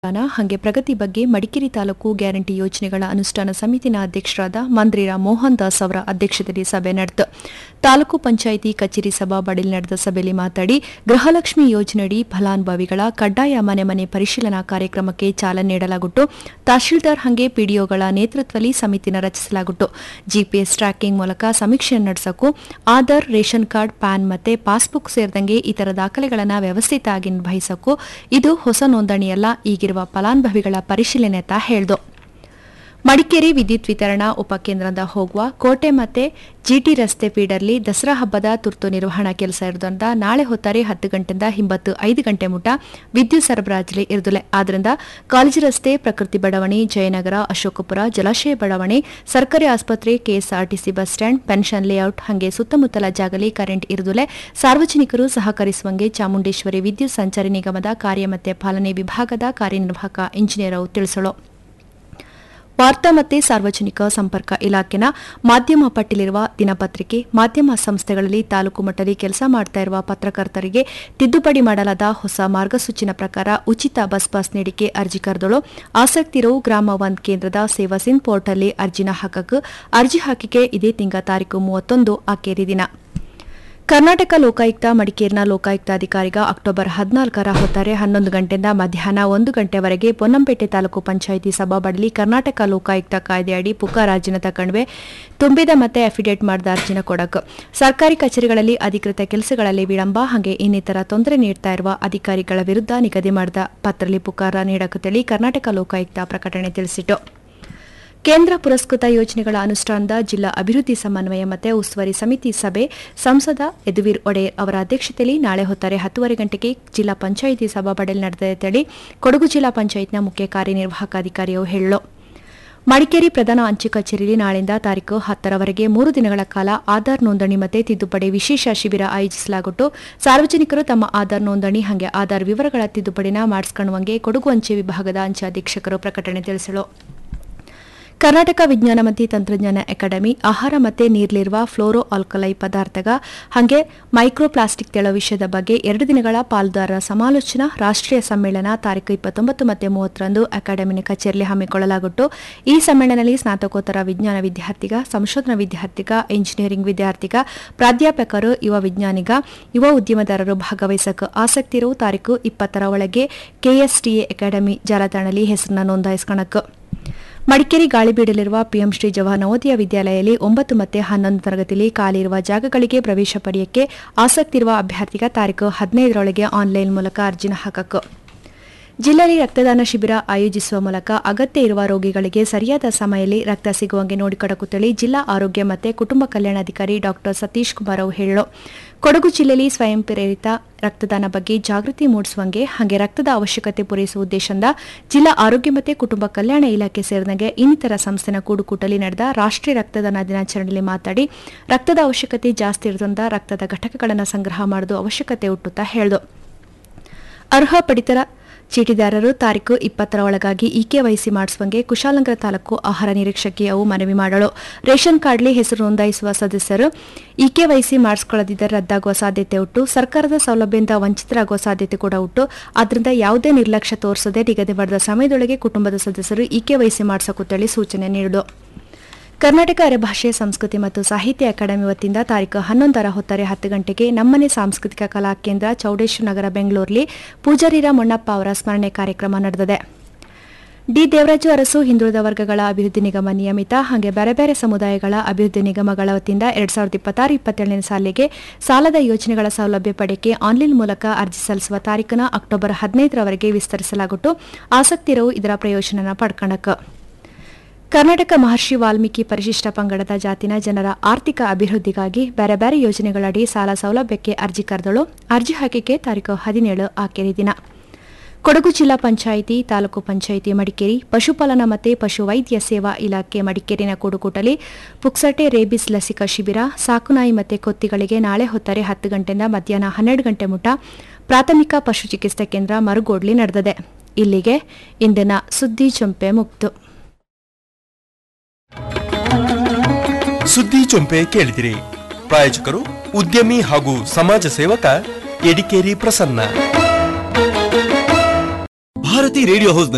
ಅನುಷ್ಠಾನ ಹಾಗೆ ಪ್ರಗತಿ ಬಗ್ಗೆ ಮಡಿಕೇರಿ ತಾಲೂಕು ಗ್ಯಾರಂಟಿ ಯೋಜನೆಗಳ ಅನುಷ್ಠಾನ ಸಮಿತಿನ ಅಧ್ಯಕ್ಷರಾದ ಮಂದ್ರಿರ ಮೋಹನ್ ದಾಸ್ ಅವರ ಅಧ್ಯಕ್ಷತೆಯಲ್ಲಿ ಸಭೆ ನಡೆಯಿತು ತಾಲೂಕು ಪಂಚಾಯಿತಿ ಕಚೇರಿ ಸಭಾಬಡಿಯಲ್ಲಿ ನಡೆದ ಸಭೆಯಲ್ಲಿ ಮಾತನಾಡಿ ಗೃಹಲಕ್ಷ್ಮಿ ಯೋಜನೆಯಡಿ ಫಲಾನುಭವಿಗಳ ಕಡ್ಡಾಯ ಮನೆ ಮನೆ ಪರಿಶೀಲನಾ ಕಾರ್ಯಕ್ರಮಕ್ಕೆ ಚಾಲನೆ ನೀಡಲಾಗುಟ್ಟು ತಹಶೀಲ್ದಾರ್ ಹಾಗೆ ಪಿಡಿಒಗಳ ನೇತೃತ್ವದಲ್ಲಿ ಸಮಿತಿನ ರಚಿಸಲಾಗುಟ್ಟು ಜಿಪಿಎಸ್ ಟ್ರ್ಯಾಕಿಂಗ್ ಮೂಲಕ ಸಮೀಕ್ಷೆ ನಡೆಸಕ್ಕೂ ಆಧಾರ್ ರೇಷನ್ ಕಾರ್ಡ್ ಪ್ಯಾನ್ ಮತ್ತೆ ಪಾಸ್ಬುಕ್ ಸೇರಿದಂಗೆ ಇತರ ದಾಖಲೆಗಳನ್ನು ವ್ಯವಸ್ಥಿತವಾಗಿ ನಿರ್ವಹಿಸಕ್ಕೂ ಇದು ಹೊಸ ನೋಂದಣಿಯಲ್ಲ ಈಗಿರುವ ಫಲಾನುಭವಿಗಳ ಪರಿಶೀಲನೆ ಅಂತ ಹೇಳ್ದು ಮಡಿಕೇರಿ ವಿದ್ಯುತ್ ವಿತರಣಾ ಉಪಕೇಂದ್ರದಿಂದ ಹೋಗುವ ಕೋಟೆ ಮತ್ತೆ ಜಿಟಿ ರಸ್ತೆ ಫೀಡರ್ಲಿ ದಸರಾ ಹಬ್ಬದ ತುರ್ತು ನಿರ್ವಹಣಾ ಕೆಲಸ ಇರೋದ್ರಿಂದ ನಾಳೆ ಹೊತ್ತಾರೆ ಹತ್ತು ಗಂಟೆಯಿಂದ ಹಿಂಬತ್ತು ಐದು ಗಂಟೆ ಮುಟ ವಿದ್ಯುತ್ ಸರಬರಾಜಲ್ಲಿ ಇರುದಿಲ್ಲ ಆದ್ದರಿಂದ ಕಾಲೇಜು ರಸ್ತೆ ಪ್ರಕೃತಿ ಬಡಾವಣೆ ಜಯನಗರ ಅಶೋಕಪುರ ಜಲಾಶಯ ಬಡಾವಣೆ ಸರ್ಕಾರಿ ಆಸ್ಪತ್ರೆ KSRTC bus stand pension layout ಹಾಗೆ ಸುತ್ತಮುತ್ತಲ ಜಾಗಲಿ ಕರೆಂಟ್ ಇರುದಿಲ್ಲ ಸಾರ್ವಜನಿಕರು ಸಹಕರಿಸುವಂಗೆ ಚಾಮುಂಡೇಶ್ವರಿ ವಿದ್ಯುತ್ ಸಂಚಾರಿ ನಿಗಮದ ಕಾರ್ಯ ಮತ್ತೆ ಪಾಲನೆ ವಿಭಾಗದ ಕಾರ್ಯನಿರ್ವಾಹಕ ಇಂಜಿನಿಯರ್ ಅವರು ತಿಳಿಸಲು ವಾರ್ತಾ ಮತ್ತು ಸಾರ್ವಜನಿಕ ಸಂಪರ್ಕ ಇಲಾಖೆನ ಮಾಧ್ಯಮ ಪಟ್ಟಿಲಿರುವ ದಿನಪತ್ರಿಕೆ ಮಾಧ್ಯಮ ಸಂಸ್ಥೆಗಳಲ್ಲಿ ತಾಲೂಕು ಮಟ್ಟದಲ್ಲಿ ಕೆಲಸ ಮಾಡ್ತಾ ಇರುವ ಪತ್ರಕರ್ತರಿಗೆ ತಿದ್ದುಪಡಿ ಮಾಡಲಾದ ಹೊಸ ಮಾರ್ಗಸೂಚಿನ ಪ್ರಕಾರ ಉಚಿತ ಬಸ್ ಪಾಸ್ ನೀಡಿಕೆ ಅರ್ಜಿ ಕರೆದಳು ಆಸಕ್ತಿರೋ ಗ್ರಾಮ ಒಂದ್ ಕೇಂದ್ರದ ಸೇವಾ ಸಿಂಗ್ ಪೋರ್ಟಲ್ಲಿ ಅರ್ಜಿನ ಹಾಕಕ್ಕೆ ಅರ್ಜಿ ಹಾಕಿಕೆ ಇದೇ ತಿಂಗಳ ತಾರೀಕು ಮೂವತ್ತೊಂದು ಆಕೇರಿ ದಿನ ಕರ್ನಾಟಕ ಲೋಕಾಯುಕ್ತ ಮಡಿಕೇರಿನ ಲೋಕಾಯುಕ್ತಾಧಿಕಾರಿಗ ಅಕ್ಟೋಬರ್ ಹದಿನಾಲ್ಕರ ಹೊತ್ತಾರೆ ಹನ್ನೊಂದು ಗಂಟೆಯಿಂದ ಮಧ್ಯಾಹ್ನ ಒಂದು ಗಂಟೆವರೆಗೆ ಪೊನ್ನಂಪೇಟೆ ತಾಲೂಕು ಪಂಚಾಯಿತಿ ಸಭಾಬಡಲಿ ಕರ್ನಾಟಕ ಲೋಕಾಯುಕ್ತ ಕಾಯ್ದೆಯಡಿ ಪುಕಾರ್ ಅರ್ಜಿನ ತಕಣ್ವೆ ತುಂಬಿದ ಮತ್ತೆ ಅಫಿಡೇಟ್ ಮಾಡಿದ ಅರ್ಜಿನ ಕೊಡಕ್ ಸರ್ಕಾರಿ ಕಚೇರಿಗಳಲ್ಲಿ ಅಧಿಕೃತ ಕೆಲಸಗಳಲ್ಲಿ ವಿಳಂಬ ಹಾಗೆ ಇನ್ನಿತರ ತೊಂದರೆ ನೀಡ್ತಾ ಇರುವ ಅಧಿಕಾರಿಗಳ ವಿರುದ್ಧ ನಿಗದಿ ಮಾಡಿದ ಪತ್ರಲಿ ಪುಕಾರ ನೀಡಕ್ಕೆ ತಿಳಿ ಕರ್ನಾಟಕ ಲೋಕಾಯುಕ್ತ ಪ್ರಕಟಣೆ ತಿಳಿಸಿತು ಕೇಂದ್ರ ಪುರಸ್ಕೃತ ಯೋಜನೆಗಳ ಅನುಷ್ಠಾನದ ಜಿಲ್ಲಾ ಅಭಿವೃದ್ಧಿ ಸಮನ್ವಯ ಮತ್ತು ಉಸ್ತುವಾರಿ ಸಮಿತಿ ಸಭೆ ಸಂಸದ ಯದುವೀರ್ ಒಡೆಯರ್ ಅವರ ಅಧ್ಯಕ್ಷತೆಯಲ್ಲಿ ನಾಳೆ ಹೊತ್ತಾರೆ ಹತ್ತುವರೆ ಗಂಟೆಗೆ ಜಿಲ್ಲಾ ಪಂಚಾಯಿತಿ ಸಭಾಬಡಲಿ ನಡೆದಿದೆ ಕೊಡಗು ಜಿಲ್ಲಾ ಪಂಚಾಯತ್ನ ಮುಖ್ಯ ಕಾರ್ಯನಿರ್ವಾಹಕ ಅಧಿಕಾರಿಯು ಹೇಳಲು ಮಡಿಕೇರಿ ಪ್ರಧಾನ ಅಂಚೆ ಕಚೇರಿಯಲ್ಲಿ ನಾಳೆಯಿಂದ ತಾರೀಕು ಹತ್ತರವರೆಗೆ ಮೂರು ದಿನಗಳ ಕಾಲ ಆಧಾರ್ ನೋಂದಣಿ ಮತ್ತು ತಿದ್ದುಪಡಿ ವಿಶೇಷ ಶಿಬಿರ ಆಯೋಜಿಸಲಾಗುಟ್ಟು ಸಾರ್ವಜನಿಕರು ತಮ್ಮ ಆಧಾರ್ ನೋಂದಣಿ ಹಾಗೆ ಆಧಾರ್ ವಿವರಗಳ ತಿದ್ದುಪಡಿನ ಮಾಡಿಸ್ಕೊಳ್ಳುವಂಗೆ ಕೊಡಗು ಅಂಚೆ ವಿಭಾಗದ ಅಂಚೆ ಅಧೀಕ್ಷಕರು ಪ್ರಕಟಣೆ ತಿಳಿಸಲು ಕರ್ನಾಟಕ ವಿಜ್ಞಾನ ಮತ್ತು ತಂತ್ರಜ್ಞಾನ ಅಕಾಡೆಮಿ ಆಹಾರ ಮತ್ತು ನೀರ್ಲಿರುವ ಫ್ಲೋರೋ ಆಲ್ಕಲೈ ಪದಾರ್ಥಗ ಹಾಗೆ ಮೈಕ್ರೋ ಪ್ಲಾಸ್ಟಿಕ್ ತೆಳ ವಿಷಯದ ಬಗ್ಗೆ ಎರಡು ದಿನಗಳ ಪಾಲುದಾರರ ಸಮಾಲೋಚನಾ ರಾಷ್ಟ್ರೀಯ ಸಮ್ಮೇಳನ ತಾರೀಕು ಇಪ್ಪತ್ತೊಂಬತ್ತು ಮತ್ತು ಮೂವತ್ತರಂದು ಅಕಾಡೆಮಿನ ಕಚೇರಿಯಲ್ಲಿ ಹಮ್ಮಿಕೊಳ್ಳಲಾಗುಟ್ಟು ಈ ಸಮ್ಮೇಳನದಲ್ಲಿ ಸ್ನಾತಕೋತ್ತರ ವಿಜ್ಞಾನ ವಿದ್ಯಾರ್ಥಿಗ ಸಂಶೋಧನಾ ವಿದ್ಯಾರ್ಥಿಗ ಇಂಜಿನಿಯರಿಂಗ್ ವಿದ್ಯಾರ್ಥಿಗ ಪ್ರಾಧ್ಯಾಪಕರು ಯುವ ವಿಜ್ಞಾನಿಗ ಯುವ ಉದ್ಯಮದಾರರು ಭಾಗವಹಿಸಕ್ಕೆ ಆಸಕ್ತಿ ಇರುವ ತಾರೀಕು ಇಪ್ಪತ್ತರ ಒಳಗೆ ಕೆಎಸ್ಟಿಎ ಅಕಾಡೆಮಿ ಜಾಲತಾಣದಲ್ಲಿ ಹೆಸರನ್ನ ನೋಂದಾಯಿಸಿಕೊಳ್ಳಕ್ಕೆ ಮಡಿಕೇರಿ ಗಾಳಿಬೀಡಲಿರುವ ಪಿಎಂ ಶ್ರೀ ಜವಾಹರ್ ನವೋದಯ ವಿದ್ಯಾಲಯದಲ್ಲಿ ಒಂಬತ್ತು ಮತ್ತು ಹನ್ನೊಂದು ತರಗತಿಯಲ್ಲಿ ಖಾಲಿಯಿರುವ ಜಾಗಗಳಿಗೆ ಪ್ರವೇಶ ಪಡೆಯಕ್ಕೆ ಆಸಕ್ತಿ ಇರುವ ಅಭ್ಯರ್ಥಿಗ ತಾರೀಕು ಹದಿನೈದರೊಳಗೆ ಆನ್ಲೈನ್ ಮೂಲಕ ಅರ್ಜಿನ ಹಾಕಕ್ಕೆ ಜಿಲ್ಲೆಯಲ್ಲಿ ರಕ್ತದಾನ ಶಿಬಿರ ಆಯೋಜಿಸುವ ಮೂಲಕ ಅಗತ್ಯ ಇರುವ ರೋಗಿಗಳಿಗೆ ಸರಿಯಾದ ಸಮಯದಲ್ಲಿ ರಕ್ತ ಸಿಗುವಂಗೆ ನೋಡಿಕೊಡಕುತ್ತೇಳಿ ಜಿಲ್ಲಾ ಆರೋಗ್ಯ ಮತ್ತು ಕುಟುಂಬ ಕಲ್ಯಾಣಾಧಿಕಾರಿ ಡಾ ಸತೀಶ್ ಕುಮಾರ್ ಅವರು ಹೇಳಲು ಕೊಡಗು ಜಿಲ್ಲೆಯಲ್ಲಿ ಸ್ವಯಂ ಪ್ರೇರಿತ ರಕ್ತದಾನ ಬಗ್ಗೆ ಜಾಗೃತಿ ಮೂಡಿಸುವಂಗೆ ಹಾಗೆ ರಕ್ತದ ಅವಶ್ಯಕತೆ ಪೂರೈಸುವ ಉದ್ದೇಶದಿಂದ ಜಿಲ್ಲಾ ಆರೋಗ್ಯ ಮತ್ತು ಕುಟುಂಬ ಕಲ್ಯಾಣ ಇಲಾಖೆ ಸೇರಿದಂಗೆ ಇನ್ನಿತರ ಸಂಸ್ಥೆನ ಕೂಡುಕೂಟಲಿ ನಡೆದ ರಾಷ್ಟ್ರೀಯ ರಕ್ತದಾನ ದಿನಾಚರಣೆಯಲ್ಲಿ ಮಾತಾಡಿ ರಕ್ತದ ಅವಶ್ಯಕತೆ ಜಾಸ್ತಿ ಇರೋದ್ರಿಂದ ರಕ್ತದ ಘಟಕಗಳನ್ನು ಸಂಗ್ರಹ ಮಾಡೋದು ಅವಶ್ಯಕತೆ ಹುಟ್ಟುತ್ತಾ ಹೇಳಿದು ಅರ್ಹ ಪಡಿತರ ಚೀಟಿದಾರರು ತಾರೀಕು ಇಪ್ಪತ್ತರ ಒಳಗಾಗಿ ಇಕೆ ವಹಿಸಿ ಮಾಡಿಸುವಂಗೆ ಕುಶಾಲನಗರ ತಾಲೂಕು ಆಹಾರ ನಿರೀಕ್ಷಕಿ ಅವು ಮನವಿ ಮಾಡಲು ರೇಷನ್ ಕಾರ್ಡ್ಲಿ ಹೆಸರು ನೋಂದಾಯಿಸುವ ಸದಸ್ಯರು ಇಕೆ ವಹಿಸಿ ಮಾಡಿಸಿಕೊಳ್ಳದಿದ್ದರೆ ರದ್ದಾಗುವ ಸಾಧ್ಯತೆ ಉಂಟು ಸರ್ಕಾರದ ಸೌಲಭ್ಯದಿಂದ ವಂಚಿತರಾಗುವ ಸಾಧ್ಯತೆ ಕೂಡ ಉಂಟು ಆದ್ದರಿಂದ ಯಾವುದೇ ನಿರ್ಲಕ್ಷ್ಯ ತೋರಿಸದೆ ನಿಗದಿ ಮಾಡಿದ ಸಮಯದೊಳಗೆ ಕುಟುಂಬದ ಸದಸ್ಯರು ಇಕೆ ವಹಿಸಿ ಮಾಡಿಸಕುತ್ತೇಳಿ ಸೂಚನೆ ನೀಡಿದರು ಕರ್ನಾಟಕ ಅರೆಭಾಷೆ ಸಂಸ್ಕೃತಿ ಮತ್ತು ಸಾಹಿತ್ಯ ಅಕಾಡೆಮಿ ವತಿಯಿಂದ ತಾರೀಕು ಹನ್ನೊಂದರ ಹೊತ್ತಾರೆ ಹತ್ತು ಗಂಟೆಗೆ ನಮ್ಮನೆ ಸಾಂಸ್ಕೃತಿಕ ಕಲಾ ಕೇಂದ್ರ ಚೌಡೇಶ್ವರ ನಗರ ಬೆಂಗಳೂರಲ್ಲಿ ಪೂಜಾರಿರ ಮೊಣ್ಣಪ್ಪ ಅವರ ಸ್ಮರಣೆ ಕಾರ್ಯಕ್ರಮ ನಡೆದಿದೆ ಡಿ ದೇವರಾಜು ಅರಸು ಹಿಂದುಳಿದ ವರ್ಗಗಳ ಅಭಿವೃದ್ಧಿ ನಿಗಮ ನಿಯಮಿತ ಹಾಗೆ ಬೇರೆ ಬೇರೆ ಸಮುದಾಯಗಳ ಅಭಿವೃದ್ಧಿ ನಿಗಮಗಳ ವತಿಯಿಂದ ಎರಡ್ ಸಾವಿರದ ಇಪ್ಪತ್ತಾರು ಇಪ್ಪತ್ತೇಳನೇ ಸಾಲಿಗೆ ಸಾಲದ ಯೋಜನೆಗಳ ಸೌಲಭ್ಯ ಪಡೆಯಕ್ಕೆ ಆನ್ಲೈನ್ ಮೂಲಕ ಅರ್ಜಿ ಸಲ್ಲಿಸುವ ತಾರೀಖನ್ನು ಅಕ್ಟೋಬರ್ ಹದಿನೈದರವರೆಗೆ ವಿಸ್ತರಿಸಲಾಗುಟ್ಟು ಆಸಕ್ತಿ ಇರುವ ಇದರ ಪ್ರಯೋಜನ ಪಡ್ಕಣಕ್ಕೆ ಕರ್ನಾಟಕ ಮಹರ್ಷಿ ವಾಲ್ಮೀಕಿ ಪರಿಶಿಷ್ಟ ಪಂಗಡದ ಜಾತಿನ ಜನರ ಆರ್ಥಿಕ ಅಭಿವೃದ್ಧಿಗಾಗಿ ಬೇರೆ ಬೇರೆ ಯೋಜನೆಗಳಡಿ ಸಾಲ ಸೌಲಭ್ಯಕ್ಕೆ ಅರ್ಜಿ ಕರೆದಳು ಅರ್ಜಿ ಹಾಕಿಕೆ ತಾರೀಕು ಹದಿನೇಳು ಆಕೆರೆ ದಿನ ಕೊಡಗು ಜಿಲ್ಲಾ ಪಂಚಾಯಿತಿ ತಾಲೂಕು ಪಂಚಾಯಿತಿ ಮಡಿಕೇರಿ ಪಶುಪಾಲನಾ ಮತ್ತು ಪಶುವೈದ್ಯ ಸೇವಾ ಇಲಾಖೆ ಮಡಿಕೇರಿನ ಕೂಡುಕೂಟಲಿ ಪುಕ್ಸಟೆ ರೇಬಿಸ್ ಲಸಿಕಾ ಶಿಬಿರ ಸಾಕುನಾಯಿ ಮತ್ತು ಕೊತ್ತಿಗಳಿಗೆ ನಾಳೆ ಹೊತ್ತಾರೆ ಹತ್ತು ಗಂಟೆಯಿಂದ ಮಧ್ಯಾಹ್ನ ಹನ್ನೆರಡು ಗಂಟೆ ಮುಟ ಪ್ರಾಥಮಿಕ ಪಶು ಚಿಕಿತ್ಸಾ ಕೇಂದ್ರ ಮರುಗೋಡ್ಲಿ ನಡೆದಿದೆ ಇಲ್ಲಿಗೆ ಇಂದಿನ ಸುದ್ದಿ ಚೊಂಪೆ ಮುಕ್ತು ಸುದ್ದಿ ಚೊಂಪೆ ಕೇಳಿದಿರಿ ಪ್ರಾಯೋಜಕರು ಉದ್ಯಮಿ ಹಾಗೂ ಸಮಾಜ ಸೇವಕ ಎಡಿಕೇರಿ ಪ್ರಸನ್ನ ಭಾರತಿ ರೇಡಿಯೋ ಹೌಸ್